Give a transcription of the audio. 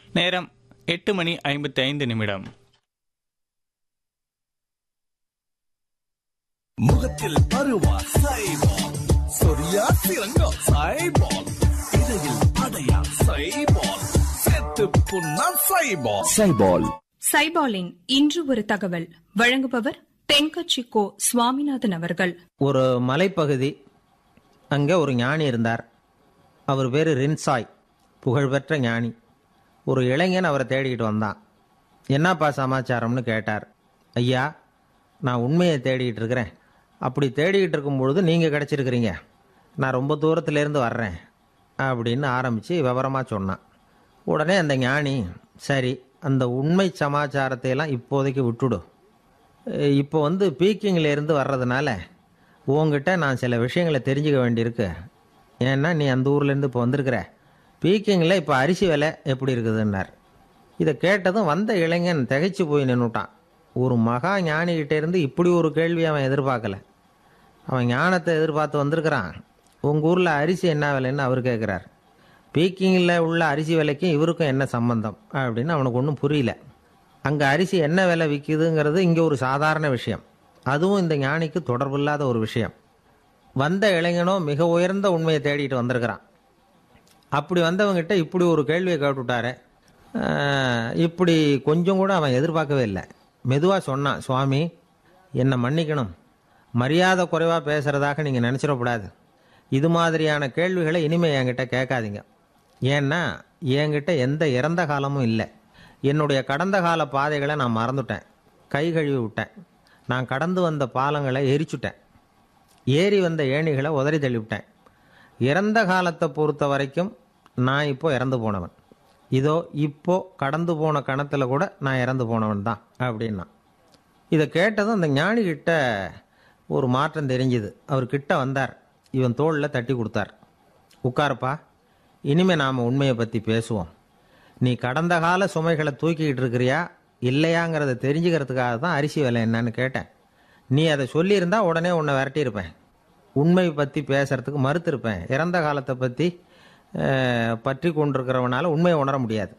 நேரம் எட்டு மணி ஐம்பத்தி ஐந்து நிமிடம் முகத்தில் பருவா சைபால் சொரியா சிறங்கா சைபால் இடையில் அடையா சைபால் செத்து புண்ணா சைபால் சைபால் சைபாலின் இன்று ஒரு தகவல் வழங்குபவர் தென்கட்சி கோ சுவாமிநாதன் அவர்கள் ஒரு மலைப்பகுதி அங்கே ஒரு ஞானி இருந்தார் அவர் பேர் ரின்சாய் புகழ்பெற்ற ஞானி ஒரு இளைஞன் அவரை தேடிக்கிட்டு வந்தான் என்னப்பா சமாச்சாரம்னு கேட்டார் ஐயா நான் உண்மையை தேடிக்கிட்டு இருக்கிறேன் அப்படி தேடிக்கிட்டு இருக்கும் பொழுது நீங்கள் கிடச்சிருக்கிறீங்க நான் ரொம்ப தூரத்துலேருந்து வர்றேன் அப்படின்னு ஆரம்பித்து விவரமாக சொன்னான் உடனே அந்த ஞானி சரி அந்த உண்மை சமாச்சாரத்தை எல்லாம் இப்போதைக்கு விட்டுடு அஹ் இப்போ வந்து பீக்கிங்ல இருந்து வர்றதுனால உங்ககிட்ட நான் சில விஷயங்களை தெரிஞ்சுக்க வேண்டியிருக்கு ஏன்னா நீ அந்த ஊர்லேருந்து இப்போ வந்திருக்கிற பீக்கிங்கில் இப்போ அரிசி விலை எப்படி இருக்குதுன்னார் இதை கேட்டதும் வந்த இளைஞன் திகைச்சு போய் நின்றுட்டான் ஒரு மகா ஞானிகிட்ட இருந்து இப்படி ஒரு கேள்வி அவன் எதிர்பார்க்கல அவன் ஞானத்தை எதிர்பார்த்து வந்திருக்கிறான் உங்கள் ஊரில் அரிசி என்ன விலைன்னு அவர் கேட்குறார் பீக்கிங்கில் உள்ள அரிசி விலைக்கும் இவருக்கும் என்ன சம்பந்தம் அப்படின்னு அவனுக்கு ஒன்றும் புரியல அங்கே அரிசி என்ன விலை விற்கிதுங்கிறது இங்கே ஒரு சாதாரண விஷயம் அதுவும் இந்த ஞானிக்கு தொடர்பில்லாத ஒரு விஷயம் வந்த இளைஞனோ மிக உயர்ந்த உண்மையை தேடிட்டு வந்திருக்கிறான் அப்படி வந்தவங்கிட்ட இப்படி ஒரு கேள்வியை கேட்டுவிட்டாரு ஆஹ், இப்படி கொஞ்சம் கூட அவன் எதிர்பார்க்கவே இல்லை மெதுவாக சொன்னான் சுவாமி என்னை மன்னிக்கணும் மரியாதை குறைவாக பேசுகிறதாக நீங்கள் நினச்சிடக்கூடாது இது மாதிரியான கேள்விகளை இனிமேல் என்கிட்ட கேட்காதீங்க ஏன்னா என்கிட்ட எந்த இறந்த காலமும் இல்லை என்னுடைய கடந்த கால பாதைகளை நான் மறந்துட்டேன் கை கழுவி விட்டேன் நான் கடந்து வந்த பாலங்களை எரிச்சுட்டேன் ஏறி வந்த ஏணிகளை உதறி தள்ளிவிட்டேன் இறந்த காலத்தை பொறுத்த வரைக்கும் நான் இப்போ இறந்து போனவன் இதோ இப்போ கடந்து போன கணத்தில் கூட நான் இறந்து போனவன் தான் அப்படின்னா இதை கேட்டதும் அந்த ஞானிகிட்ட ஒரு மாற்றம் தெரிஞ்சுது அவர் கிட்ட வந்தார் இவன் தோளில் தட்டி கொடுத்தார் உட்காருப்பா இனிமே நாம் உண்மையை பற்றி பேசுவோம் நீ கடந்த கால சுமைகளை தூக்கிக்கிட்டு இருக்கிறியா இல்லையாங்கிறத தெரிஞ்சுக்கிறதுக்காக தான் அரிசி விலை என்னன்னு கேட்டேன் நீ அதை சொல்லியிருந்தா உடனே உன்னை விரட்டியிருப்பேன் உண்மை பற்றி பேசுறதுக்கு மறுத்திருப்பேன் இறந்த காலத்தை பற்றி பற்றி கொண்டிருக்கிறவனால உண்மையை உணர முடியாது